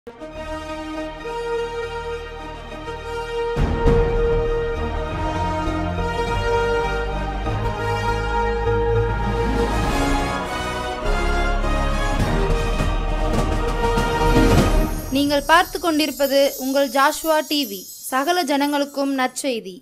நீங்கள் பார்த்து கொண்டிருப்பது உங்கள் ஜாஷ்வா டிவி சகல ஜனங்களுக்கும் நற்செய்தி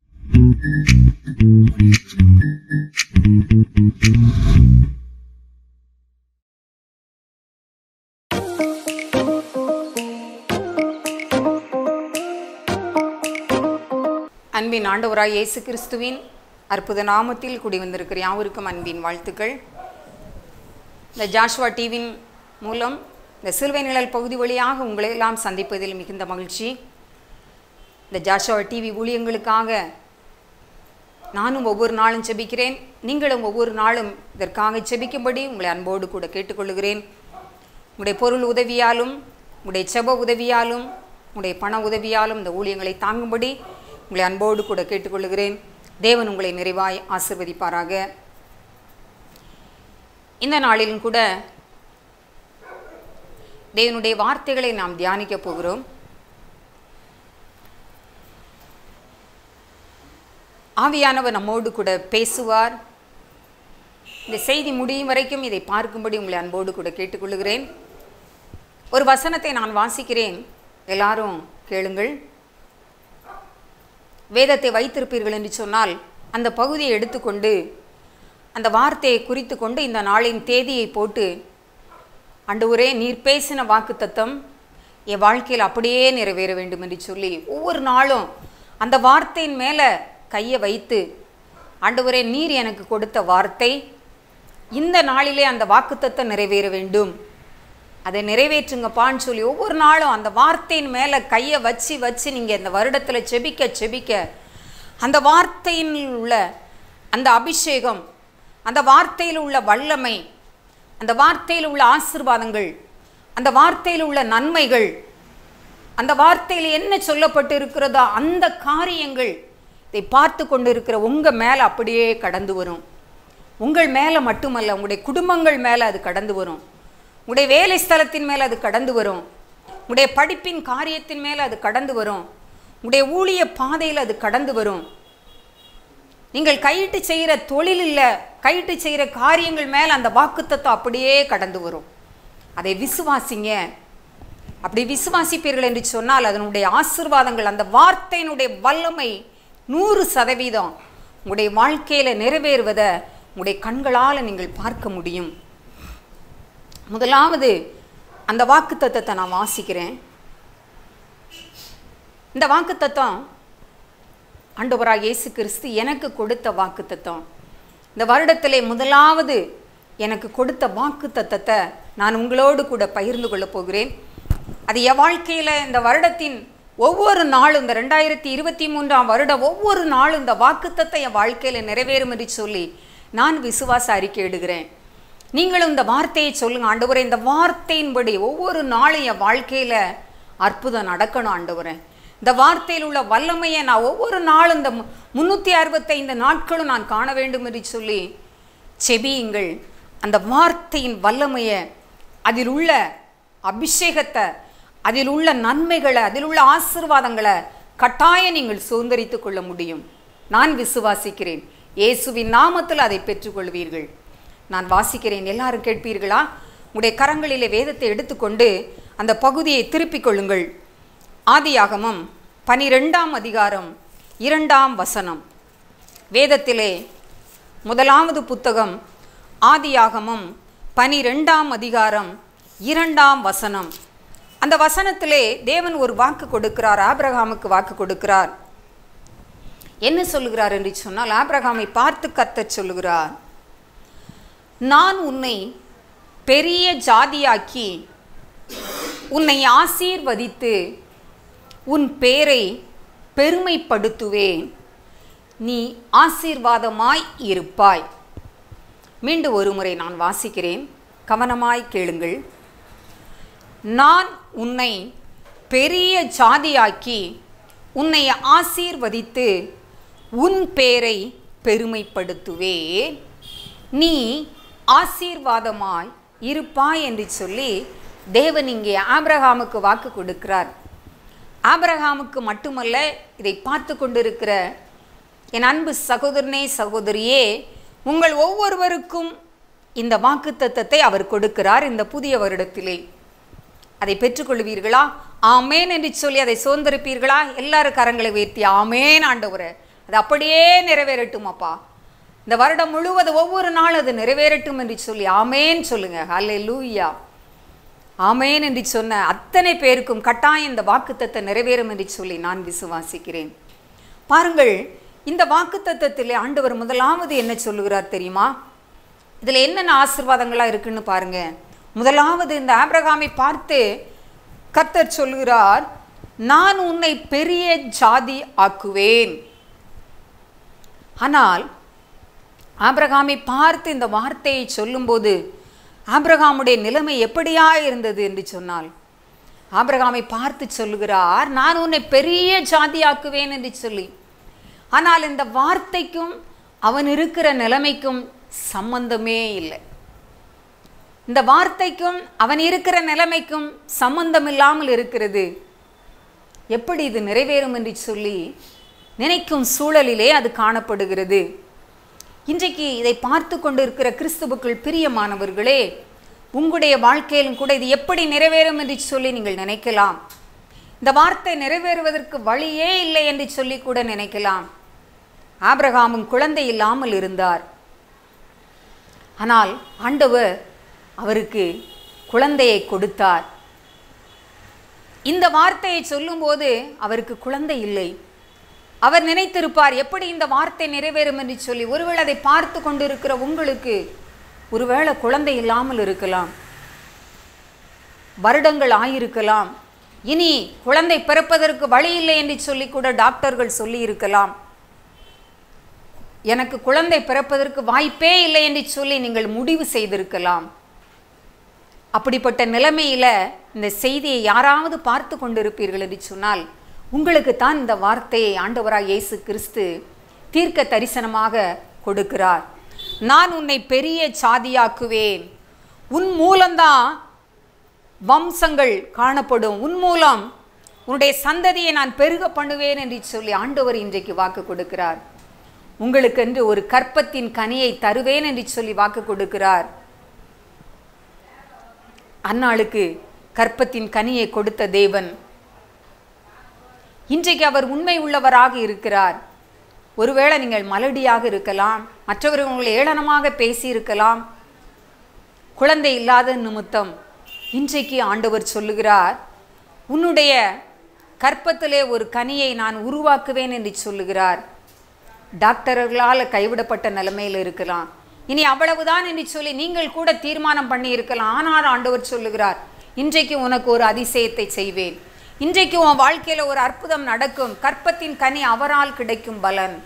அன்பின் ஆண்டவராய் இயேசு கிறிஸ்துவின் அற்புத நாமத்தில் கூடி வந்திருக்கிற யாவருக்கும் அன்பின் வாழ்த்துக்கள் இந்த ஜாஷ்வா டிவியின் மூலம் இந்த சிலுவை நிழல் பகுதி வழியாக உங்களை எல்லாம் சந்திப்பதில் மிகுந்த மகிழ்ச்சி இந்த ஜாஷ்வா டிவி ஊழியங்களுக்காக நானும் ஒவ்வொரு நாளும் செபிக்கிறேன் நீங்களும் ஒவ்வொரு நாளும் இதற்காக செபிக்கும்படி உங்களை அன்போடு கூட கேட்டுக்கொள்கிறேன் உங்களுடைய பொருள் உதவியாலும் உங்களுடைய செப உதவியாலும் உங்களுடைய பண உதவியாலும் இந்த ஊழியங்களை தாங்கும்படி உங்களை அன்போடு கூட கேட்டுக்கொள்கிறேன் தேவன் உங்களை நிறைவாய் ஆசிர்வதிப்பாராக இந்த நாளிலும் கூட தேவனுடைய வார்த்தைகளை நாம் தியானிக்க போகிறோம் ஆவியானவர் நம்மோடு கூட பேசுவார் இந்த செய்தி முடியும் வரைக்கும் இதை பார்க்கும்படி உங்களை அன்போடு கூட கேட்டுக்கொள்கிறேன் ஒரு வசனத்தை நான் வாசிக்கிறேன் எல்லாரும் கேளுங்கள் வேதத்தை வைத்திருப்பீர்கள் என்று சொன்னால் அந்த பகுதியை எடுத்துக்கொண்டு அந்த வார்த்தையை குறித்து கொண்டு இந்த நாளின் தேதியை போட்டு ஆண்டவரே நீர் பேசின வாக்கு தத்தம் என் வாழ்க்கையில் அப்படியே நிறைவேற வேண்டும் என்று சொல்லி ஒவ்வொரு நாளும் அந்த வார்த்தையின் மேலே கையை வைத்து ஆண்டவரே நீர் எனக்கு கொடுத்த வார்த்தை இந்த நாளிலே அந்த வாக்குத்தத்தம் நிறைவேற வேண்டும் அதை நிறைவேற்றுங்கப்பான்னு சொல்லி ஒவ்வொரு நாளும் அந்த வார்த்தையின் மேலே கையை வச்சு வச்சு நீங்கள் இந்த வருடத்தில் செபிக்க செபிக்க அந்த வார்த்தையில் உள்ள அந்த அபிஷேகம் அந்த வார்த்தையில் உள்ள வல்லமை அந்த வார்த்தையில் உள்ள ஆசிர்வாதங்கள் அந்த வார்த்தையில் உள்ள நன்மைகள் அந்த வார்த்தையில் என்ன சொல்லப்பட்டு இருக்கிறதோ அந்த காரியங்கள் இதை பார்த்து கொண்டு இருக்கிற உங்கள் மேலே அப்படியே கடந்து வரும் உங்கள் மேலே மட்டுமல்ல உங்களுடைய குடும்பங்கள் மேலே அது கடந்து வரும் உங்களுடைய வேலை ஸ்தலத்தின் மேலே அது கடந்து வரும் உங்களுடைய படிப்பின் காரியத்தின் மேலே அது கடந்து வரும் உங்களுடைய ஊழிய பாதையில் அது கடந்து வரும் நீங்கள் கையிட்டு செய்கிற தொழிலில் கையிட்டு செய்கிற காரியங்கள் மேலே அந்த வாக்குத்தத்தம் அப்படியே கடந்து வரும் அதை விசுவாசிங்க அப்படி விசுவாசிப்பீர்கள் என்று சொன்னால் அதனுடைய ஆசிர்வாதங்கள் அந்த வார்த்தையினுடைய வல்லமை நூறு சதவீதம் உங்களுடைய வாழ்க்கையில் நிறைவேறுவதை உங்களுடைய கண்களால் நீங்கள் பார்க்க முடியும் முதலாவது அந்த வாக்கு தத்தத்தை நான் வாசிக்கிறேன் இந்த வாக்கு தத்தம் ஆண்டவராக இயேசு கிறிஸ்து எனக்கு கொடுத்த வாக்கு தத்தம் இந்த வருடத்திலே முதலாவது எனக்கு கொடுத்த வாக்கு தத்தத்தை நான் உங்களோடு கூட பகிர்ந்து கொள்ளப் போகிறேன் அது என் வாழ்க்கையில் இந்த வருடத்தின் ஒவ்வொரு நாளும் இந்த ரெண்டாயிரத்தி இருபத்தி மூன்றாம் வருடம் ஒவ்வொரு நாளும் இந்த வாக்குத்தத்தை என் வாழ்க்கையில் நிறைவேறும் என்று சொல்லி நான் விசுவாச அறிக்கை இடுகிறேன் நீங்களும் இந்த வார்த்தையை சொல்லுங்க ஆண்டவரே இந்த வார்த்தையின்படி ஒவ்வொரு நாளும் என் வாழ்க்கையில் அற்புதம் நடக்கணும் ஆண்டவரே இந்த வார்த்தையில் உள்ள வல்லமையை நான் ஒவ்வொரு நாளும் இந்த முன்னூற்றி அறுபத்தைந்து நாட்களும் நான் காண வேண்டும் என்று சொல்லி செபியுங்கள் அந்த வார்த்தையின் வல்லமையை அதில் உள்ள அபிஷேகத்தை அதில் உள்ள நன்மைகளை அதில் உள்ள ஆசிர்வாதங்களை கட்டாயம் நீங்கள் சுதந்திரித்து கொள்ள முடியும் நான் விசுவாசிக்கிறேன் இயேசுவின் நாமத்தில் அதை பெற்றுக்கொள்வீர்கள் நான் வாசிக்கிறேன் எல்லாரும் கேட்பீர்களா உடைய கரங்களிலே வேதத்தை எடுத்துக்கொண்டு அந்த பகுதியை திருப்பிக் கொள்ளுங்கள் ஆதியாகமம் பனிரெண்டாம் அதிகாரம் இரண்டாம் வசனம் வேதத்திலே முதலாவது புத்தகம் ஆதியாகமம் பனிரெண்டாம் அதிகாரம் இரண்டாம் வசனம் அந்த வசனத்திலே தேவன் ஒரு வாக்கு கொடுக்கிறார் ஆபிரகாமுக்கு வாக்கு கொடுக்கிறார் என்ன சொல்லுகிறார் என்று சொன்னால் ஆபிரகாமை பார்த்து கத்தச் சொல்லுகிறார் நான் உன்னை பெரிய ஜாதியாக்கி உன்னை ஆசீர்வதித்து உன் பேரை பெருமைப்படுத்துவேன் நீ ஆசீர்வாதமாய் இருப்பாய் மீண்டும் ஒரு முறை நான் வாசிக்கிறேன் கவனமாய் கேளுங்கள் நான் உன்னை பெரிய ஜாதியாக்கி உன்னை ஆசீர்வதித்து உன் பேரை பெருமைப்படுத்துவேன் நீ ஆசீர்வாதமாய் இருப்பாய் என்று சொல்லி தேவன் இங்கே ஆபிரகாமுக்கு வாக்கு கொடுக்கிறார் ஆபிரகாமுக்கு மட்டுமல்ல இதை பார்த்து கொண்டிருக்கிற என் அன்பு சகோதரனே சகோதரியே உங்கள் ஒவ்வொருவருக்கும் இந்த வாக்குத்தத்தத்தை அவர் கொடுக்கிறார் இந்த புதிய வருடத்திலே அதை பெற்றுக்கொள்வீர்களா ஆமேன் என்று சொல்லி அதை சுதந்திரிப்பீர்களா எல்லாரும் கரங்களை உயர்த்தி ஆமேன் ஆண்டவரே அது அப்படியே நிறைவேறட்டும் அப்பா இந்த வருடம் முழுவதும் ஒவ்வொரு நாள் அது நிறைவேறட்டும் என்று சொல்லி ஆமேன் சொல்லுங்க ஹல்லே லூயா ஆமேன் என்று சொன்ன அத்தனை பேருக்கும் கட்டாயம் இந்த வாக்குத்தத்தை நிறைவேறும் என்று சொல்லி நான் விசுவாசிக்கிறேன் பாருங்கள் இந்த வாக்குத்தத்தத்திலே ஆண்டவர் முதலாவது என்ன சொல்லுகிறார் தெரியுமா இதில் என்னென்ன ஆசீர்வாதங்களாக இருக்குன்னு பாருங்க முதலாவது இந்த ஆபிரகாமை பார்த்து கர்த்தர் சொல்லுகிறார் நான் உன்னை பெரிய ஜாதி ஆக்குவேன் ஆனால் ஆபிரகாமை பார்த்து இந்த வார்த்தையை சொல்லும்போது ஆபிரகாமுடைய நிலைமை எப்படியா இருந்தது என்று சொன்னால் ஆபிரகாமை பார்த்து சொல்லுகிறார் நான் உன்னை பெரிய ஜாதியாக்குவேன் என்று சொல்லி ஆனால் இந்த வார்த்தைக்கும் அவன் இருக்கிற நிலைமைக்கும் சம்பந்தமே இல்லை இந்த வார்த்தைக்கும் அவன் இருக்கிற நிலைமைக்கும் சம்பந்தம் இல்லாமல் இருக்கிறது எப்படி இது நிறைவேறும் என்று சொல்லி நினைக்கும் சூழலிலே அது காணப்படுகிறது இன்றைக்கு இதை பார்த்து கொண்டிருக்கிற கிறிஸ்துவுக்குள் பிரியமானவர்களே உங்களுடைய வாழ்க்கையிலும் கூட இது எப்படி நிறைவேறும் என்று சொல்லி நீங்கள் நினைக்கலாம் இந்த வார்த்தை நிறைவேறுவதற்கு வழியே இல்லை என்று சொல்லி கூட நினைக்கலாம் ஆபிரகாமும் குழந்தை இல்லாமல் இருந்தார் ஆனால் ஆண்டவர் அவருக்கு குழந்தையை கொடுத்தார் இந்த வார்த்தையை சொல்லும்போது அவருக்கு குழந்தை இல்லை அவர் நினைத்திருப்பார் எப்படி இந்த வார்த்தை நிறைவேறும் என்று சொல்லி ஒருவேளை அதை பார்த்து கொண்டிருக்கிற உங்களுக்கு ஒருவேளை குழந்தை இல்லாமல் இருக்கலாம் வருடங்கள் ஆயிருக்கலாம் இனி குழந்தை பிறப்பதற்கு வழி இல்லை என்று சொல்லி கூட டாக்டர்கள் சொல்லி இருக்கலாம் எனக்கு குழந்தை பிறப்பதற்கு வாய்ப்பே இல்லை என்று சொல்லி நீங்கள் முடிவு செய்திருக்கலாம் அப்படிப்பட்ட நிலைமையில இந்த செய்தியை யாராவது பார்த்து கொண்டிருப்பீர்கள் என்று சொன்னால் உங்களுக்கு தான் இந்த வார்த்தையை ஆண்டவராக இயேசு கிறிஸ்து தீர்க்க தரிசனமாக கொடுக்கிறார் நான் உன்னை பெரிய சாதியாக்குவேன் உன் மூலம்தான் வம்சங்கள் காணப்படும் உன் மூலம் உன்னுடைய சந்ததியை நான் பெருக பண்ணுவேன் என்று சொல்லி ஆண்டவர் இன்றைக்கு வாக்கு கொடுக்கிறார் உங்களுக்கென்று ஒரு கற்பத்தின் கனியை தருவேன் என்று சொல்லி வாக்கு கொடுக்கிறார் அன்னாளுக்கு கற்பத்தின் கனியை கொடுத்த தேவன் இன்றைக்கு அவர் உண்மை உள்ளவராக இருக்கிறார் ஒருவேளை நீங்கள் மலடியாக இருக்கலாம் மற்றவர்கள் உங்களை ஏளனமாக பேசியிருக்கலாம் குழந்தை இல்லாத நிமித்தம் இன்றைக்கு ஆண்டவர் சொல்லுகிறார் உன்னுடைய கற்பத்திலே ஒரு கனியை நான் உருவாக்குவேன் என்று சொல்லுகிறார் டாக்டர்களால் கைவிடப்பட்ட நிலைமையில் இருக்கலாம் இனி அவ்வளவுதான் என்று சொல்லி நீங்கள் கூட தீர்மானம் பண்ணி இருக்கலாம் ஆனால் ஆண்டவர் சொல்லுகிறார் இன்றைக்கு உனக்கு ஒரு அதிசயத்தை செய்வேன் இன்றைக்கு உன் வாழ்க்கையில ஒரு அற்புதம் நடக்கும் கற்பத்தின் கனி அவரால் கிடைக்கும் பலன்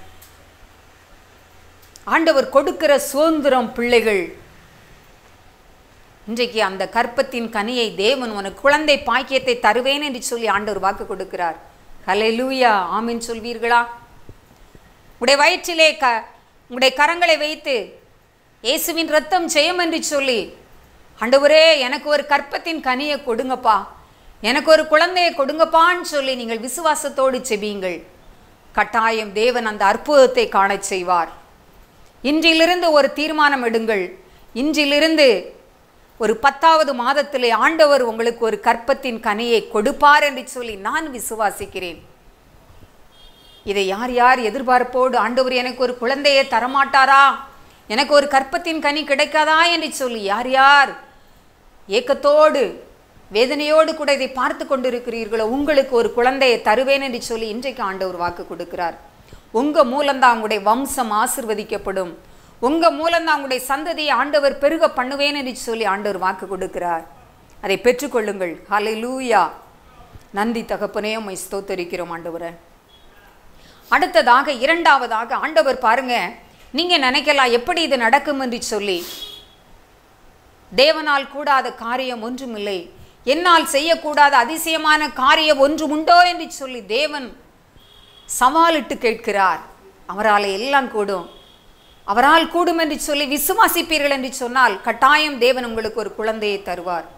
ஆண்டவர் கொடுக்கிற சுதந்திரம் பிள்ளைகள் இன்றைக்கு அந்த கற்பத்தின் கனியை தேவன் உனக்கு குழந்தை பாக்கியத்தை தருவேன் என்று சொல்லி ஆண்டவர் வாக்கு கொடுக்கிறார் ஹalleluya ஆமீன் சொல்வீர்களா உடைய வயிற்றிலே க உடைய கரங்களை வைத்து இயேசுவின் ரத்தம் ஜெயம் என்று சொல்லி ஆண்டவரே எனக்கு ஒரு கற்பத்தின் கனியை கொடுங்கப்பா எனக்கு ஒரு குழந்தையை கொடுங்கப்பான்னு சொல்லி நீங்கள் விசுவாசத்தோடு செபியுங்கள் கட்டாயம் தேவன் அந்த அற்புதத்தை காணச் செய்வார் இன்றிலிருந்து ஒரு தீர்மானம் எடுங்கள் இன்றிலிருந்து ஒரு பத்தாவது மாதத்திலே ஆண்டவர் உங்களுக்கு ஒரு கற்பத்தின் கனியை கொடுப்பார் என்று சொல்லி நான் விசுவாசிக்கிறேன் இதை யார் யார் எதிர்பார்ப்போடு ஆண்டவர் எனக்கு ஒரு குழந்தையை தரமாட்டாரா எனக்கு ஒரு கற்பத்தின் கனி கிடைக்காதா என்று சொல்லி யார் யார் ஏக்கத்தோடு வேதனையோடு கூட இதை பார்த்து கொண்டிருக்கிறீர்களோ உங்களுக்கு ஒரு குழந்தையை தருவேன் என்று சொல்லி இன்றைக்கு ஆண்டவர் வாக்கு கொடுக்கிறார் உங்க மூலம்தான் உங்களுடைய வம்சம் ஆசிர்வதிக்கப்படும் உங்க மூலம்தான் உங்களுடைய சந்ததியை ஆண்டவர் பெருக பண்ணுவேன் என்று சொல்லி ஆண்டவர் வாக்கு கொடுக்கிறார் அதை பெற்றுக்கொள்ளுங்கள் ஹalleluya நன்றி தகப்பனே உம்மை ஸ்தோத்தரிக்கிறோம் ஆண்டவரே அடுத்ததாக இரண்டாவதாக ஆண்டவர் பாருங்க நீங்க நினைக்கலாம் எப்படி இது நடக்கும் என்று சொல்லி தேவனால் கூடாத காரியம் ஒன்றுமில்லை என்னால் செய்யக்கூடாத அதிசயமான காரியம் ஒன்று உண்டோ என்று சொல்லி தேவன் சவாலிட்டு கேட்கிறார் அவரால் எல்லாம் கூடும் அவரால் கூடும் என்று சொல்லி விசுவாசிப்பீர்கள் என்று சொன்னால் கட்டாயம் தேவன் உங்களுக்கு ஒரு குழந்தையை தருவார்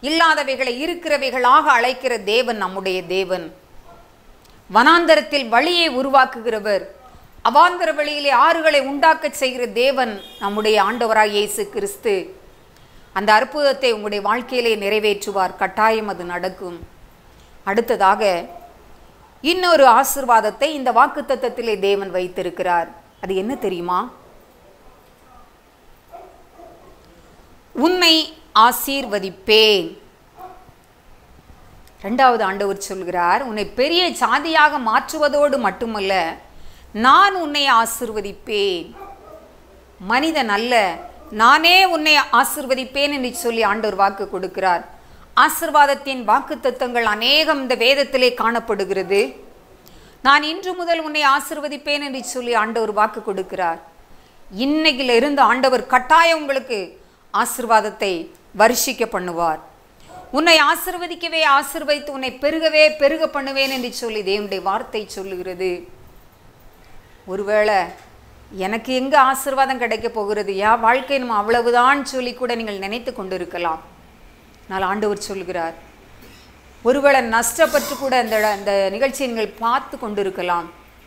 இல்லாதவைகளை இருக்கிறவைகளாக அழைக்கிற தேவன் நம்முடைய தேவன் வனாந்தரத்தில் வழியை உருவாக்குகிறவர் அவாந்தர வழியிலே ஆறுகளை உண்டாக்கச் செய்கிற தேவன் நம்முடைய ஆண்டவராய் இயேசு கிறிஸ்து அந்த அற்புதத்தை உங்களுடைய வாழ்க்கையிலே நிறைவேற்றுவார் கட்டாயம் அது நடக்கும் அடுத்ததாக இன்னொரு ஆசிர்வாதத்தை இந்த வாக்குத்தத்தத்திலே தேவன் வைத்திருக்கிறார் அது என்ன தெரியுமா உன்னை ஆசீர்வதிப்பேன் ரெண்டாவது ஆண்டவர் சொல்கிறார் உன்னை பெரிய சாதியாக மாற்றுவதோடு மட்டுமல்ல நான் உன்னை ஆசிர்வதிப்பேன் மனிதன் அல்ல நானே உன்னை ஆசிர்வதிப்பேன் என்று சொல்லி ஆண்டவர் வாக்கு கொடுக்கிறார் ஆசிர்வாதத்தின் வாக்கு தத்துவங்கள் அநேகம் இந்த வேதத்திலே காணப்படுகிறது நான் இன்று முதல் உன்னை ஆசிர்வதிப்பேன் என்று சொல்லி ஆண்டவர் வாக்கு கொடுக்கிறார் இன்னைக்கில் இருந்து ஆண்டவர் கட்டாயம் உங்களுக்கு ஆசிர்வாதத்தை வருஷிக்க பண்ணுவார் உன்னை ஆசிர்வதிக்கவே ஆசிர்வதித்து உன்னை பெருகவே பெருக பண்ணுவேன் என்று சொல்லி தேவனுடைய வார்த்தை சொல்லுகிறது ஒருவேளை எனக்கு எங்கே ஆசிர்வாதம் கிடைக்க போகிறது யா வாழ்க்கை நம்ம அவ்வளவுதான் சொல்லி கூட நீங்கள் நினைத்து கொண்டிருக்கலாம் ஆனால் ஆண்டவர் சொல்கிறார் ஒருவேளை நஷ்டப்பட்டு கூட அந்த அந்த நிகழ்ச்சியை நீங்கள் பார்த்து கொண்டிருக்கலாம்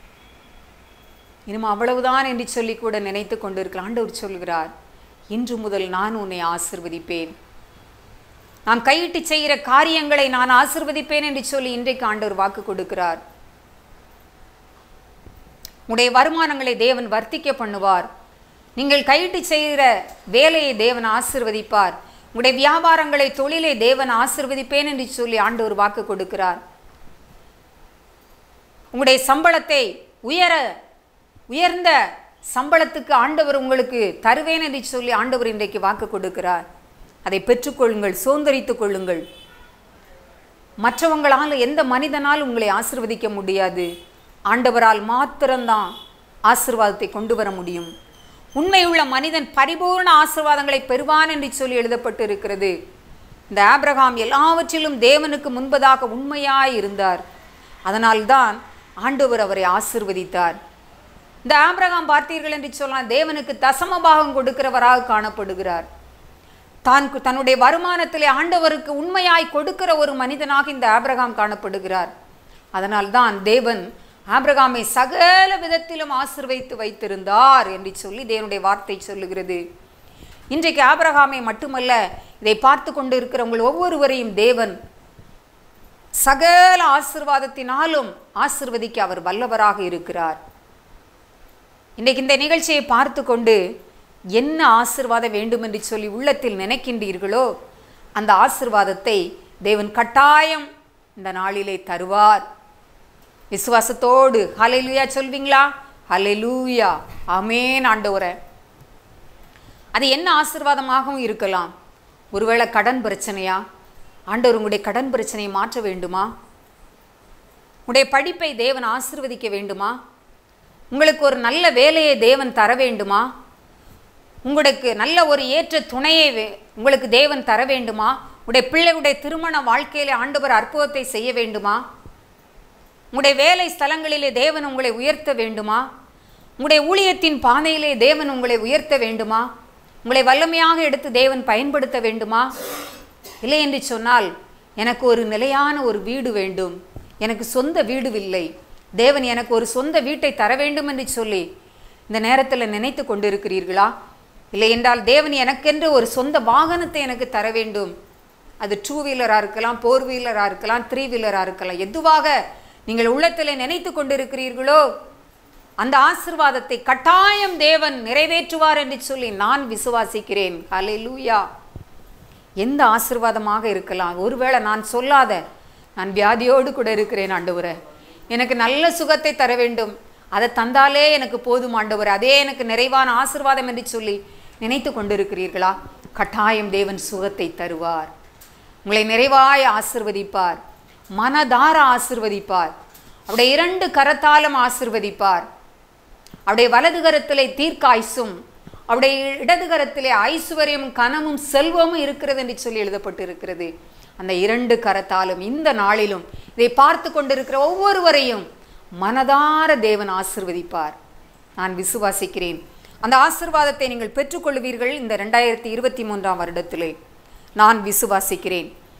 இனிமே அவ்வளவுதான் என்று சொல்லி கூட நினைத்து கொண்டிருக்கலாம் ஆண்டவர் சொல்கிறார் இன்று முதல் நான் உன்னை ஆசிர்வதிப்பேன் நாம் கையிட்டு செய்கிற காரியங்களை நான் ஆசிர்வதிப்பேன் என்று சொல்லி இன்றைக்கு ஆண்டவர் வாக்கு கொடுக்கிறார் உடைய வருமானங்களை தேவன் வர்த்திக்க பண்ணுவார் நீங்கள் கையிட்டு செய்கிற வேலையை தேவன் ஆசிர்வதிப்பார் உடைய வியாபாரங்களை தொழிலை தேவன் ஆசிர்வதிப்பேன் என்று சொல்லி ஆண்டவர் வாக்கு கொடுக்கிறார் உங்களுடைய சம்பளத்தை உயர உயர்ந்த சம்பளத்துக்கு ஆண்டவர் உங்களுக்கு தருவேன் என்று சொல்லி ஆண்டவர் இன்றைக்கு வாக்கு கொடுக்கிறார் அதை பெற்றுக்கொள்ளுங்கள் சுதந்திரித்துக் கொள்ளுங்கள் மற்றவங்களால் எந்த மனிதனால் உங்களை ஆசிர்வதிக்க முடியாது ஆண்டவரால் மாத்திரம்தான் ஆசிர்வாதத்தை கொண்டு வர முடியும் உண்மையுள்ள மனிதன் பரிபூர்ண ஆசிர்வாதங்களை பெறுவான் என்று சொல்லி எழுதப்பட்டு இருக்கிறது இந்த ஆபிரகாம் எல்லாவற்றிலும் தேவனுக்கு முன்பதாக உண்மையாய் இருந்தார் அதனால்தான் ஆண்டவர் அவரை ஆசிர்வதித்தார் இந்த ஆபிரகாம் பார்த்தீர்கள் என்று சொல்லலாம் தேவனுக்கு தசமபாகம் கொடுக்கிறவராக காணப்படுகிறார் தான் தன்னுடைய வருமானத்திலே ஆண்டவருக்கு உண்மையாய் கொடுக்கிற ஒரு மனிதனாக இந்த ஆபிரகாம் காணப்படுகிறார் அதனால்தான் தேவன் ஆபிரகாமை சகல விதத்திலும் ஆசிர்வைத்து வைத்திருந்தார் என்று சொல்லி தேவனுடைய வார்த்தை சொல்லுகிறது இன்றைக்கு ஆபிரகாமை மட்டுமல்ல இதை பார்த்து கொண்டு இருக்கிறவங்கள் ஒவ்வொருவரையும் தேவன் சகல ஆசிர்வாதத்தினாலும் ஆசிர்வதிக்க அவர் வல்லவராக இருக்கிறார் இன்றைக்கு இந்த நிகழ்ச்சியை பார்த்து கொண்டு என்ன ஆசிர்வாதம் வேண்டும் என்று சொல்லி உள்ளத்தில் நினைக்கின்றீர்களோ அந்த ஆசிர்வாதத்தை தேவன் கட்டாயம் இந்த நாளிலே தருவார் விசுவாசத்தோடு ஹalleluya சொல்வீங்களா ஹalleluya ஆமென் ஆண்டவரே அது என்ன ஆசிர்வாதமாகவும் இருக்கலாம் ஒருவேளை கடன் பிரச்சனையா ஆண்டவர் உங்களுடைய கடன் பிரச்சனையை மாற்ற வேண்டுமா உங்களுடைய படிப்பை தேவன் ஆசிர்வதிக்க வேண்டுமா உங்களுக்கு ஒரு நல்ல வேலையை தேவன் தர வேண்டுமா உங்களுக்கு நல்ல ஒரு ஏற்ற துணையை வே- உங்களுக்கு தேவன் தர வேண்டுமா உடைய பிள்ளைகளுடைய திருமண வாழ்க்கையிலே ஆண்டவர் அற்புதத்தை செய்ய வேண்டுமா உங்களுடைய வேலை ஸ்தலங்களிலே தேவன் உங்களை உயர்த்த வேண்டுமா உங்களுடைய ஊழியத்தின் பாதையிலே தேவன் உங்களை உயர்த்த வேண்டுமா உங்களை வல்லமையாக எடுத்து தேவன் பயன்படுத்த வேண்டுமா இல்லை என்று சொன்னால் எனக்கு ஒரு நிலையான ஒரு வீடு வேண்டும் எனக்கு சொந்த வீடு இல்லை தேவன் எனக்கு ஒரு சொந்த வீட்டை தர வேண்டும் என்று சொல்லி இந்த நேரத்தில் நினைத்து கொண்டிருக்கிறீர்களா இல்லை என்றால் தேவன் எனக்கென்று ஒரு சொந்த வாகனத்தை எனக்கு தர வேண்டும் அது டூ வீலராக இருக்கலாம் ஃபோர் வீலராக இருக்கலாம் த்ரீ வீலராக இருக்கலாம் எதுவாக நீங்கள் உள்ளத்தில் நினைத்து கொண்டிருக்கிறீர்களோ அந்த ஆசிர்வாதத்தை கட்டாயம் தேவன் நிறைவேற்றுவார் என்று சொல்லி நான் விசுவாசிக்கிறேன் ஹalleluya எந்த ஆசிர்வாதமாக இருக்கலாம் ஒருவேளை நான் சொல்லாத நான் வியாதியோடு கூட இருக்கிறேன் ஆண்டவரே எனக்கு நல்ல சுகத்தை தர வேண்டும் அதை தந்தாலே எனக்கு போதும் ஆண்டவரே அதே எனக்கு நிறைவான ஆசிர்வாதம் என்று சொல்லி நினைத்து கொண்டிருக்கிறீர்களா கட்டாயம் தேவன் சுகத்தை தருவார் உங்களை நிறைவாய் ஆசிர்வதிப்பார் மனதார ஆசிர்வதிப்பார் அவருடைய இரண்டு கரத்தாலும் ஆசிர்வதிப்பார் அவருடைய வலது கரத்திலே தீர்க்காயுசும் அவருடைய இடது கரத்திலே ஐஸ்வர்யம் கனமும் செல்வமும் இருக்கிறது என்று சொல்லி எழுதப்பட்டு இருக்கிறது அந்த இரண்டு கரத்தாலும் இந்த நாளிலும் இதை பார்த்து கொண்டிருக்கிற ஒவ்வொருவரையும் மனதார தேவன் ஆசிர்வதிப்பார் நான் விசுவாசிக்கிறேன் அந்த ஆசிர்வாதத்தை நீங்கள் பெற்றுக்கொள்வீர்கள் இந்த ரெண்டாயிரத்தி இருபத்தி மூன்றாம் வருடத்திலே நான் விசுவாசிக்கிறேன்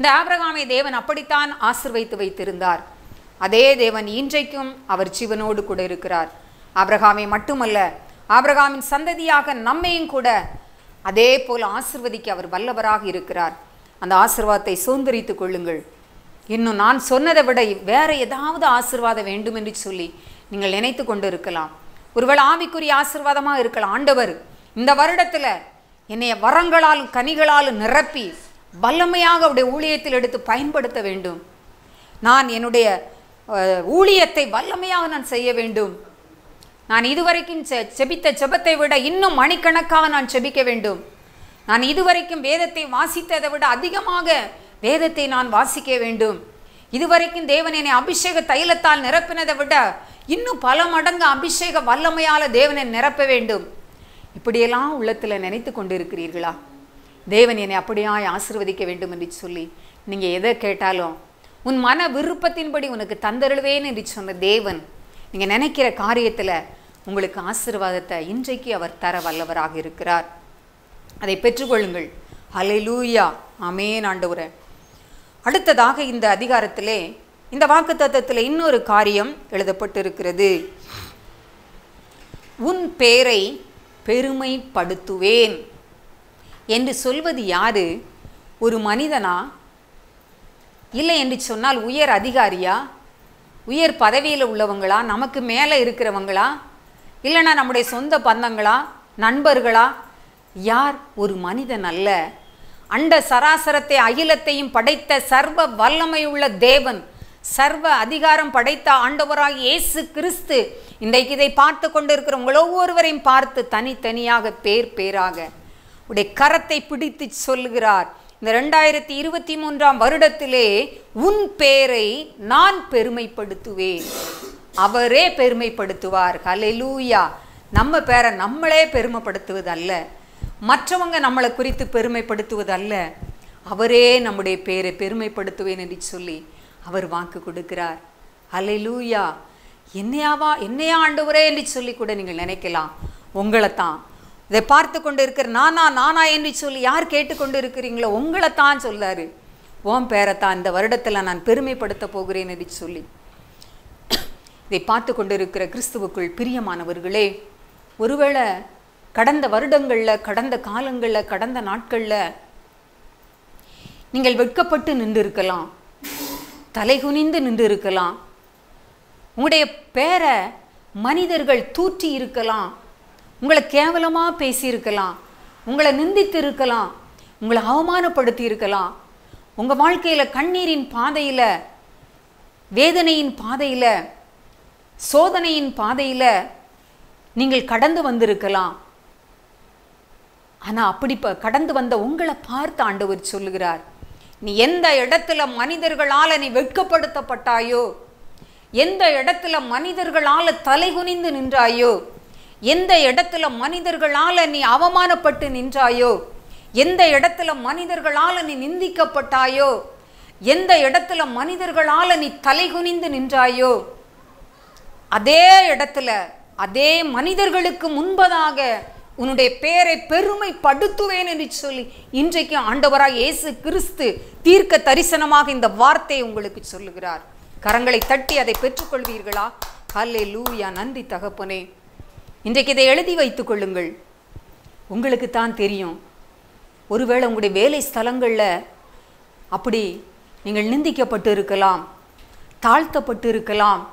இந்த ஆபிரகாமை தேவன் அப்படித்தான் ஆசிர்வைத்து வைத்திருந்தார் அதே தேவன் இன்றைக்கும் அவர் ஜீவனோடு கூட இருக்கிறார் ஆபிரகாமை மட்டுமல்ல ஆபிரகாமின் சந்ததியாக நம்மையும் கூட அதே போல் ஆசிர்வதிக்க அவர் வல்லவராக இருக்கிறார் அந்த ஆசிர்வாதத்தை சுதந்திரித்துக் கொள்ளுங்கள் இன்னும் நான் சொன்னதை விட வேற ஏதாவது ஆசிர்வாதம் வேண்டும் என்று சொல்லி நீங்கள் நினைத்து கொண்டு இருக்கலாம் ஒருவேளை ஆவிக்குரிய ஆசிர்வாதமாக இருக்கலாம் ஆண்டவர் இந்த வருடத்துல என்னைய வரங்களாலும் கனிகளாலும் நிரப்பி வல்லமையாக அவருடைய ஊழியத்தில் எடுத்து பயன்படுத்த வேண்டும் நான் என்னுடைய அஹ், ஊழியத்தை வல்லமையாக நான் செய்ய வேண்டும் நான் இதுவரைக்கும் செ- செபித்த ஜெபத்தை விட இன்னும் மணிக்கணக்காக நான் செபிக்க வேண்டும் நான் இதுவரைக்கும் வேதத்தை வாசித்ததை விட அதிகமாக வேதத்தை நான் வாசிக்க வேண்டும் இதுவரைக்கும் தேவன் என்னை அபிஷேக தைலத்தால் நிரப்பினதை விட இன்னும் பல மடங்கு அபிஷேக வல்லமையால தேவனை நிரப்ப வேண்டும் இப்படியெல்லாம் உள்ளத்தில் நினைத்து கொண்டு இருக்கிறீர்களா தேவன் என்னை அப்படியாய் ஆசீர்வதிக்க வேண்டும் என்று சொல்லி நீங்கள் எதை கேட்டாலும் உன் மன விருப்பத்தின்படி உனக்கு தந்தருள்வேன் என்று சொன்ன தேவன் நீங்கள் நினைக்கிற காரியத்தில் உங்களுக்கு ஆசீர்வாதத்தை இன்றைக்கு அவர் தர வல்லவராக இருக்கிறார் அதை பெற்றுக்கொள்ளுங்கள் ஹalleluya ஆமென் ஆண்டவரே அடுத்ததாக இந்த அதிகாரத்திலே இந்த வாக்குத்தத்தத்தில் இன்னொரு காரியம் எழுதப்பட்டிருக்கிறது உன் பேரை பெருமைப்படுத்துவேன் என்று சொல்வது யாரு ஒரு மனிதனா இல்லை என்று சொன்னால் உயர் அதிகாரியா உயர் பதவியில் உள்ளவங்களா நமக்கு மேலே இருக்கிறவங்களா இல்லைன்னா நம்முடைய சொந்த பந்தங்களா நண்பர்களா யார் ஒரு மனிதன் அல்ல அண்ட சராசரத்தை அகிலத்தையும் படைத்த சர்வ வல்லமையுள்ள தேவன் சர்வ அதிகாரம் படைத்த ஆண்டவராக இயேசு கிறிஸ்து இன்றைக்கு இதை பார்த்து கொண்டிருக்கிற உங்கள் ஒவ்வொருவரையும் பார்த்து தனித்தனியாக பேர் பேராக உடைய கரத்தை பிடித்து சொல்லுகிறார் இந்த ரெண்டாயிரத்தி இருபத்தி மூன்றாம் வருடத்திலே உன் பேரை நான் பெருமைப்படுத்துவேன் அவரே பெருமைப்படுத்துவார் ஹalleluya நம்ம பேரை நம்மளே பெருமைப்படுத்துவது அல்ல மற்றவங்க நம்மளை குறித்து பெருமைப்படுத்துவது அல்ல அவரே நம்முடைய பேரை பெருமைப்படுத்துவேன் என்று சொல்லி அவர் வாக்கு கொடுக்கிறார் ஹalleluya என்னையாவா என்னையா ஆண்டவரே என்று சொல்லி கூட நீங்கள் நினைக்கலாம் உங்களை தான் இதை பார்த்து கொண்டு இருக்கிற நானா நானா என்று சொல்லி யார் கேட்டுக்கொண்டு இருக்கிறீங்களோ உங்களை தான் சொல்லாரு உன் பேரைத்தான் இந்த வருடத்தில் நான் பெருமைப்படுத்த போகிறேன் என்று சொல்லி இதை பார்த்து கொண்டிருக்கிற கிறிஸ்துவுக்குள் பிரியமானவர்களே ஒருவேளை கடந்த வருடங்களில் கடந்த காலங்களில் கடந்த நாட்களில் நீங்கள் வெட்கப்பட்டு நின்று இருக்கலாம் தலைகுனிந்து நின்று இருக்கலாம் உங்களுடைய பேரை மனிதர்கள் தூற்றி இருக்கலாம் உங்களை கேவலமாக பேசியிருக்கலாம் உங்களை நிந்தித்து இருக்கலாம் உங்களை அவமானப்படுத்தி இருக்கலாம் உங்கள் வாழ்க்கையில் கண்ணீரின் பாதையில் வேதனையின் பாதையில் சோதனையின் பாதையில் நீங்கள் கடந்து வந்திருக்கலாம் ஆனால் அப்படி ப கடந்து வந்த உங்களை பார்த்து ஆண்டவர் சொல்லுகிறார் நீ எந்த இடத்துல மனிதர்களால் நீ வெட்கப்படுத்தப்பட்டாயோ எந்த இடத்துல மனிதர்களால் தலைகுனிந்து நின்றாயோ எந்த இடத்துல மனிதர்களால் நீ அவமானப்பட்டு நின்றாயோ எந்த இடத்துல மனிதர்களால் நீ நிந்திக்கப்பட்டாயோ எந்த இடத்துல மனிதர்களால் நீ தலைகுனிந்து நின்றாயோ அதே இடத்துல அதே மனிதர்களுக்கு முன்பதாக உன்னுடைய பேரை பெருமைப்படுத்துவேன் என்று சொல்லி இன்றைக்கு ஆண்டவராக இயேசு கிறிஸ்து தீர்க்க தரிசனமாக இந்த வார்த்தையை உங்களுக்கு சொல்லுகிறார் கரங்களை தட்டி அதை பெற்றுக்கொள்வீர்களா ஹல்லே லூயா நன்றி தகப்பனே இன்றைக்கு இதை எழுதி வைத்துக் கொள்ளுங்கள் உங்களுக்கு தான் தெரியும் ஒருவேளை உங்களுடைய வேலை ஸ்தலங்களில் அப்படி நீங்கள் நிந்திக்கப்பட்டு இருக்கலாம் தாழ்த்தப்பட்டு இருக்கலாம்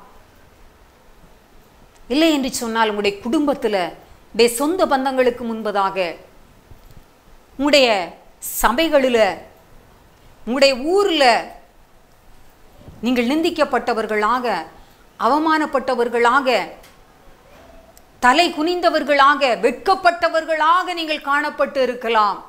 இல்லை என்று சொன்னால் உங்களுடைய குடும்பத்தில் உடைய சொந்த பந்தங்களுக்கு முன்பதாக உங்களுடைய சபைகளில் உங்களுடைய ஊரில் நீங்கள் நிந்திக்கப்பட்டவர்களாக அவமானப்பட்டவர்களாக தலை குனிந்தவர்களாக வெட்கப்பட்டவர்களாக நீங்கள் காணப்பட்டு இருக்கலாம்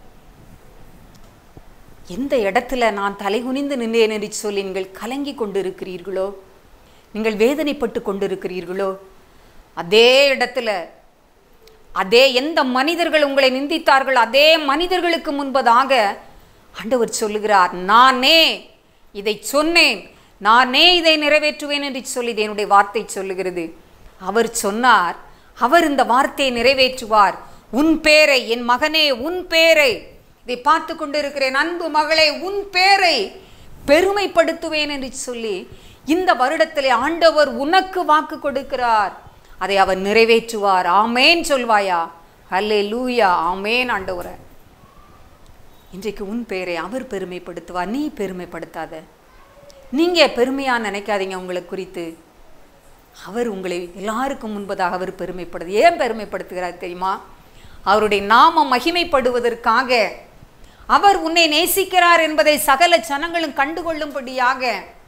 எந்த இடத்துல நான் தலை குனிந்து நின்றேன் என்று சொல்லி நீங்கள் கலங்கி கொண்டிருக்கிறீர்களோ நீங்கள் வேதனைப்பட்டு கொண்டிருக்கிறீர்களோ அதே இடத்துல அதே எந்த மனிதர்கள் உங்களை நிந்தித்தார்கள் அதே மனிதர்களுக்கு முன்பதாக ஆண்டவர் சொல்லுகிறார் நானே இதை சொன்னேன் நானே இதை நிறைவேற்றுவேன் என்று சொல்லி இது என்னுடைய வார்த்தை சொல்லுகிறது அவர் சொன்னார் அவர் இந்த வார்த்தையை நிறைவேற்றுவார் உன் பேரை என் மகனே உன் பேரை இதை பார்த்து கொண்டிருக்கிறேன் அன்பு மகளே உன் பேரை பெருமைப்படுத்துவேன் என்று சொல்லி இந்த வருடத்திலே ஆண்டவர் உனக்கு வாக்கு கொடுக்கிறார் அதை அவர் நிறைவேற்றுவார் ஆமேன் சொல்வாயா ஹல்லே லூயா ஆமேன் ஆண்டவரை இன்றைக்கு உன் பேரை அவர் பெருமைப்படுத்துவார் நீ பெருமைப்படுத்தாத நீங்க பெருமையா நினைக்காதீங்க உங்களை குறித்து அவர் உங்களை எல்லாருக்கும் முன்பதாக அவர் பெருமைப்படுது ஏன் பெருமைப்படுத்துகிறார் தெரியுமா அவருடைய நாமம் மகிமைப்படுவதற்காக அவர் உன்னை நேசிக்கிறார் என்பதை சகல ஜனங்களும் கண்டுகொள்ளும்படியாக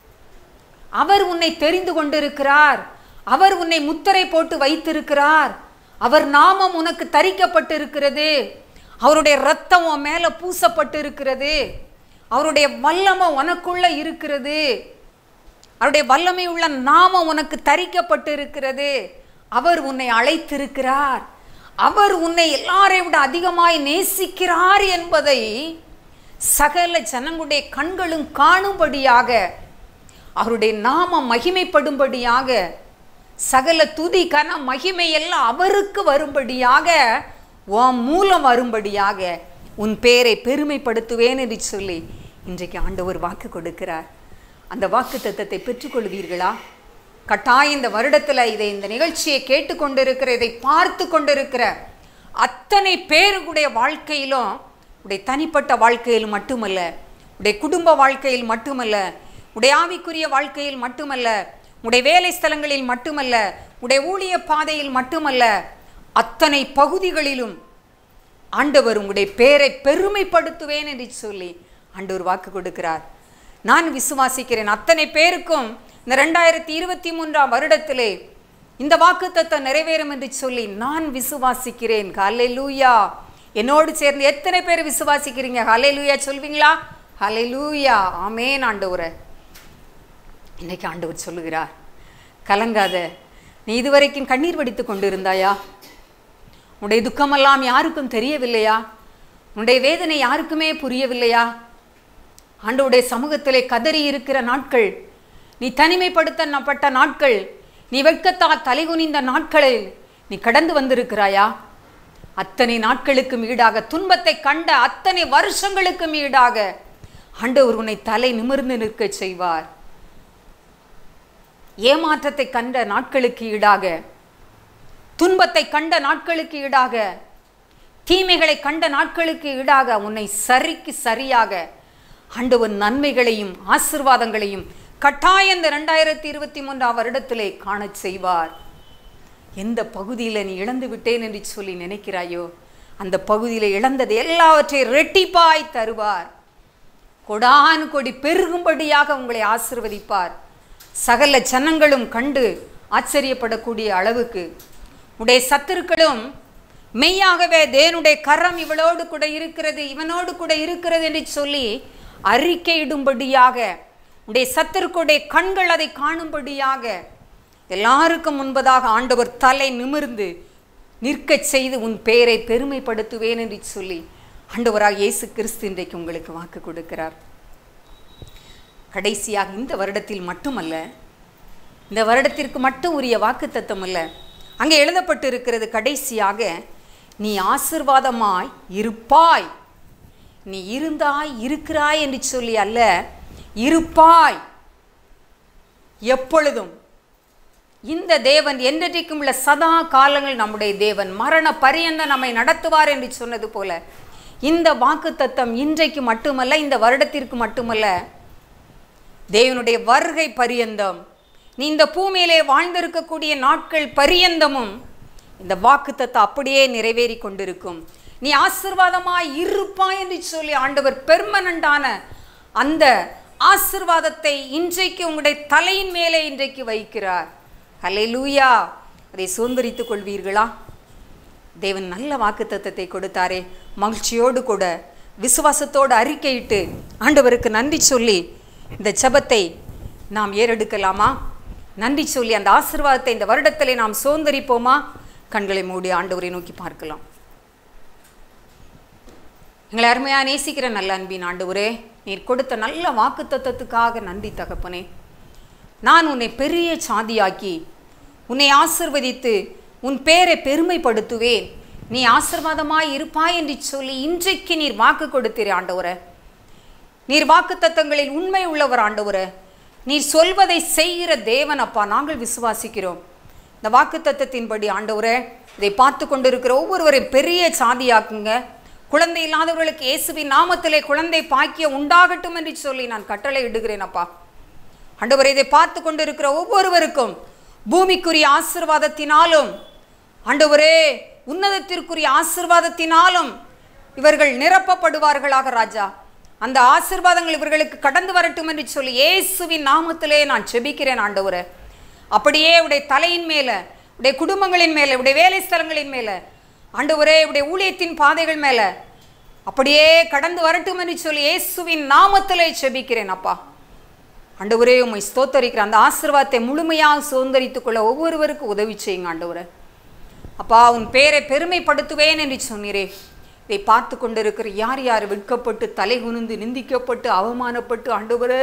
அவர் உன்னை தெரிந்து கொண்டிருக்கிறார் அவர் உன்னை முத்திரை போட்டு வைத்திருக்கிறார் அவர் நாமம் உனக்கு தரிக்கப்பட்டிருக்கிறது அவருடைய ரத்தம் உன் மேல பூசப்பட்டு இருக்கிறது அவருடைய வல்லமை உனக்குள்ள இருக்கிறது அவருடைய வல்லமை உள்ள நாமம் உனக்கு தரிக்கப்பட்டு இருக்கிறது அவர் உன்னை அழைத்திருக்கிறார் அவர் உன்னை எல்லாரை விட அதிகமாய் நேசிக்கிறார் என்பதை சகல ஜனங்களுடைய கண்களும் காணும்படியாக அவருடைய நாமம் மகிமைப்படும்படியாக சகல துதி கன மகிமை எல்லாம் அவருக்கு வரும்படியாக உன் மூலம் வரும்படியாக உன் பேரை பெருமைப்படுத்துவேன் என்று சொல்லி இன்றைக்கு ஆண்டவர் வாக்கு கொடுக்கிறார் அந்த வாக்கு தத்தத்தை பெற்றுக்கொள்வீர்களா கட்டாயம் இந்த வருடத்தில் இதை இந்த நிகழ்ச்சியை கேட்டுக்கொண்டிருக்கிற இதை பார்த்து கொண்டிருக்கிற அத்தனை பேருடைய வாழ்க்கையிலும் உடைய தனிப்பட்ட வாழ்க்கையில் மட்டுமல்ல உடைய குடும்ப வாழ்க்கையில் மட்டுமல்ல உடைய ஆவிக்குரிய வாழ்க்கையில் மட்டுமல்ல உடைய வேலை ஸ்தலங்களில் மட்டுமல்ல உடைய ஊழிய பாதையில் மட்டுமல்ல அத்தனை பகுதிகளிலும் ஆண்டவர் உங்களுடைய பேரை பெருமைப்படுத்துவேன் என்று சொல்லி ஆண்டவர் வாக்கு கொடுக்கிறார் நான் விசுவாசிக்கிறேன் அத்தனை பேருக்கும் இந்த ரெண்டாயிரத்தி இருபத்தி மூன்றாம் வருடத்திலே இந்த வாக்குத்தத்தம் நிறைவேறும் என்று சொல்லி நான் விசுவாசிக்கிறேன் ஹலே லூயா என்னோடு சேர்ந்து எத்தனை பேர் விசுவாசிக்கிறீங்க ஹலே லூயா சொல்வீங்களா ஹலே லூயா ஆமேன் ஆண்டவரை இன்னைக்கு ஆண்டவர் சொல்லுகிறார் கலங்காத நீ இதுவரைக்கும் கண்ணீர் வடித்து கொண்டிருந்தாயா உன்னுடைய துக்கமெல்லாம் யாருக்கும் தெரியவில்லையா உன்னுடைய வேதனை யாருக்குமே புரியவில்லையா ஆண்டவருடைய சமூகத்திலே கதறி இருக்கிற நாட்கள் நீ தனிமைப்படுத்தப்பட்ட நாட்கள் நீ வெட்கத்தால் தலைகுனிந்த நாட்களில் நீ கடந்து வந்திருக்கிறாயா அத்தனை நாட்களுக்கும் ஈடாக துன்பத்தை கண்ட அத்தனை வருஷங்களுக்கும் ஈடாக ஆண்டவர் உன்னை தலை நிமிர்ந்து நிற்கச் செய்வார் ஏமாற்றத்தை கண்ட நாட்களுக்கு ஈடாக துன்பத்தை கண்ட நாட்களுக்கு ஈடாக தீமைகளை கண்ட நாட்களுக்கு ஈடாக உன்னை சரிக்கு சரியாக ஆண்டவன் நன்மைகளையும் ஆசிர்வாதங்களையும் கட்டாயம் இந்த ரெண்டாயிரத்தி இருபத்தி மூன்றாம் வருடத்திலே காணச் செய்வார் எந்த பகுதியில் நீ இழந்து விட்டேன் என்று சொல்லி நினைக்கிறாயோ அந்த பகுதியில் இழந்தது எல்லாவற்றையும் ரெட்டிப்பாய் தருவார் கொடான் கொடி பெருகும்படியாக உங்களை ஆசிர்வதிப்பார் சகல ஜனங்களும் கண்டு ஆச்சரியப்படக்கூடிய அளவுக்கு உடைய சத்துருக்களும் மெய்யாகவே தேவனுடைய கரம் இவளோடு கூட இருக்கிறது இவனோடு கூட இருக்கிறது என்று சொல்லி அறிக்கையிடும்படியாக உடைய சத்துருக்குடைய கண்கள் அதை காணும்படியாக எல்லாருக்கும் முன்பதாக ஆண்டவர் தலை நிமிர்ந்து நிற்கச் செய்து உன் பெயரை பெருமைப்படுத்துவேன் என்று சொல்லி ஆண்டவராக இயேசு கிறிஸ்து இன்றைக்கு உங்களுக்கு வாக்கு கொடுக்கிறார் கடைசியாக இந்த வருடத்தில் மட்டுமல்ல இந்த வருடத்திற்கு மட்டும் உரிய வாக்கு தத்தம் அல்ல அங்கே எழுதப்பட்டு இருக்கிறது கடைசியாக நீ ஆசிர்வாதமாய் இருப்பாய் நீ இருந்தாய் இருக்கிறாய் என்று சொல்லி அல்ல இருப்பாய் எப்பொழுதும் இந்த தேவன் என்றைக்கும் உள்ள சதா காலங்கள் நம்முடைய தேவன் மரண பரியந்த நம்மை நடத்துவார் என்று சொன்னது போல இந்த வாக்கு தத்தம் இன்றைக்கு மட்டுமல்ல இந்த வருடத்திற்கு மட்டுமல்ல தேவனுடைய வருகை பரியந்தம் நீ இந்த பூமியிலே வாழ்ந்திருக்கக்கூடிய நாட்கள் பரியந்தமும் இந்த வாக்குத்தத்தம் அப்படியே நிறைவேறி கொண்டிருக்கும் நீ ஆசிர்வாதமாய் இருப்பாய் என்று சொல்லி ஆண்டவர் பெர்மனண்டான அந்த ஆசிர்வாதத்தை இன்றைக்கு உங்களுடைய தலையின் மேலே இன்றைக்கு வைக்கிறார் ஹalleluya அதை சுதந்திரித்துக் கொள்வீர்களா தேவன் நல்ல வாக்குத்தத்தத்தை கொடுத்தாரே மகிழ்ச்சியோடு கூட விசுவாசத்தோடு அறிக்கையிட்டு ஆண்டவருக்கு நன்றி சொல்லி இந்த ஜெபத்தை நாம் ஏறெடுக்கலாமா நன்றி சொல்லி அந்த ஆசீர்வாதத்தை இந்த வருடத்திலே நாம் சுதந்திரிப்போமா கண்களை மூடி ஆண்டவரை நோக்கி பார்க்கலாம் எங்களை அருமையாக நேசிக்கிற நல்ல அன்பின் ஆண்டவரே நீர் கொடுத்த நல்ல வாக்குத்தத்தத்துக்காக நன்றி தகப்பனே நான் உன்னை பெரிய சாதியாக்கி உன்னை ஆசிர்வதித்து உன் பேரை பெருமைப்படுத்துவேன் நீ ஆசிர்வாதமாய் இருப்பாய் என்று சொல்லி இன்றைக்கு நீர் வாக்கு கொடுத்தீர் ஆண்டவரே நீர் வாக்கு தத்தங்களில் உண்மை உள்ளவர் ஆண்டவரே நீர் சொல்வதை செய்கிற தேவன் அப்பா நாங்கள் விசுவாசிக்கிறோம் இந்த வாக்கு தத்தத்தின்படி ஆண்டவரே இதை பார்த்து கொண்டிருக்கிற ஒவ்வொருவரையும் பெரிய சாதியாக்குங்க குழந்தை இல்லாதவர்களுக்கு இயேசுவின் நாமத்திலே குழந்தை பாக்கிய உண்டாகட்டும் என்று சொல்லி நான் கட்டளை இடுகிறேன் அப்பா ஆண்டவரே இதை பார்த்து கொண்டிருக்கிற ஒவ்வொருவருக்கும் பூமிக்குரிய ஆசிர்வாதத்தினாலும் ஆண்டவரே உன்னதத்திற்குரிய ஆசிர்வாதத்தினாலும் இவர்கள் நிரப்பப்படுவார்களாக ராஜா அந்த ஆசிர்வாதங்கள் இவர்களுக்கு கடந்து வரட்டும் என்று சொல்லி இயேசுவின் நாமத்திலே நான் செபிக்கிறேன் ஆண்டவரே அப்படியே உடைய தலையின் மேலே உடைய குடும்பங்களின் மேலே உடைய வேலை ஸ்தலங்களின் மேலே ஆண்டவரே உடைய ஊழியத்தின் பாதைகள் மேலே அப்படியே கடந்து வரட்டும் என்று சொல்லி இயேசுவின் நாமத்திலே செபிக்கிறேன் அப்பா ஆண்டவரே உம்மை ஸ்தோத்தரிக்கிற அந்த ஆசீர்வாதத்தை முழுமையாக சுதந்திரித்துக் கொள்ள ஒவ்வொருவருக்கும் உதவி செய்யுங்க ஆண்டவரே அப்பா உன் பேரை பெருமைப்படுத்துவேன் என்று சொன்னீரே இதை பார்த்து கொண்டிருக்கிற யார் யார் வெட்கப்பட்டு தலை குனிந்து நிந்திக்கப்பட்டு அவமானப்பட்டு ஆண்டவரே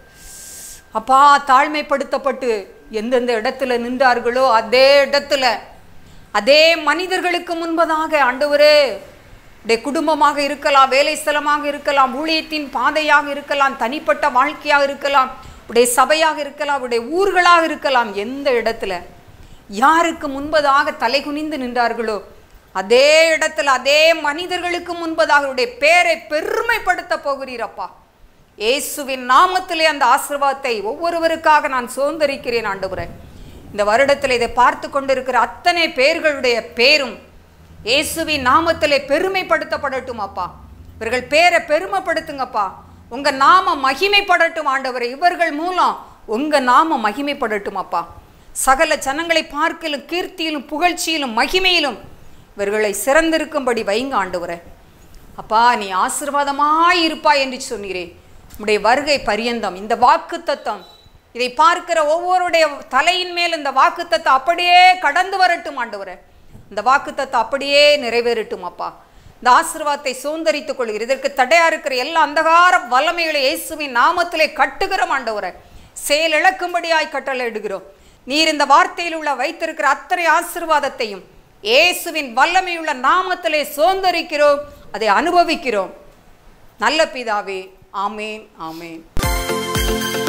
அப்பா தாழ்மைப்படுத்தப்பட்டு எந்தெந்த இடத்துல நின்றார்களோ அதே இடத்துல அதே மனிதர்களுக்கு முன்பதாக ஆண்டவரே உடைய குடும்பமாக இருக்கலாம் வேலை ஸ்தலமாக இருக்கலாம் ஊழியத்தின் பாதையாக இருக்கலாம் தனிப்பட்ட வாழ்க்கையாக இருக்கலாம் உடைய சபையாக இருக்கலாம் உடைய ஊர்களாக இருக்கலாம் எந்த இடத்துல யாருக்கு முன்பதாக தலை குனிந்து நின்றார்களோ அதே இடத்துல அதே மனிதர்களுக்கு முன்பதாக உடைய பேரை பெருமைப்படுத்த போகிறீரப்பா இயேசுவின் நாமத்திலே அந்த ஆசீர்வாதத்தை ஒவ்வொருவருக்காக நான் சுதந்திரிக்கிறேன் ஆண்டவரே இந்த வருடத்தில் இதை பார்த்து கொண்டிருக்கிற அத்தனை பேர்களுடைய பேரும் இயேசுவின் நாமத்திலே பெருமைப்படுத்தப்படட்டும் அப்பா இவர்கள் பேரை பெருமைப்படுத்துங்கப்பா உங்க நாம மகிமைப்படட்டும் ஆண்டவரே இவர்கள் மூலம் உங்க நாம மகிமைப்படட்டும் அப்பா சகல ஜனங்களை பார்க்கலும் கீர்த்தியிலும் புகழ்ச்சியிலும் மகிமையிலும் இவர்களை சிறந்திருக்கும்படி வைங்க ஆண்டவரே அப்பா நீ ஆசீர்வாதமாய் இருப்பாய் என்று சொன்னீரே உம்முடைய வருகை பரியந்தம் இந்த வாக்கு தத்தம் இதை பார்க்கிற ஒவ்வொருடைய தலையின் மேல் இந்த வாக்கு தத்தம் அப்படியே கடந்து வரட்டும் ஆண்டவரே இந்த வாக்கு தத்தம் அப்படியே நிறைவேறட்டும் அப்பா இந்த ஆசீர்வாதத்தை சுதந்திரித்துக் கொள்கிற இதற்கு தடையா இருக்கிற எல்லா அந்தகார வல்லமைகளை இயேசுவின் நாமத்திலே கட்டுகிறோம் ஆண்டவரே செயல் இழக்கும்படியாய் கட்டளை இடுகிறோம் நீர் இந்த வார்த்தையில் உள்ள வைத்திருக்கிற அத்தனை ஆசீர்வாதத்தையும் இயேசுவின் வல்லமையுள்ள நாமத்திலே சுதந்திரிக்கிறோம் அதை அனுபவிக்கிறோம் நல்ல பிதாவே ஆமேன் ஆமேன்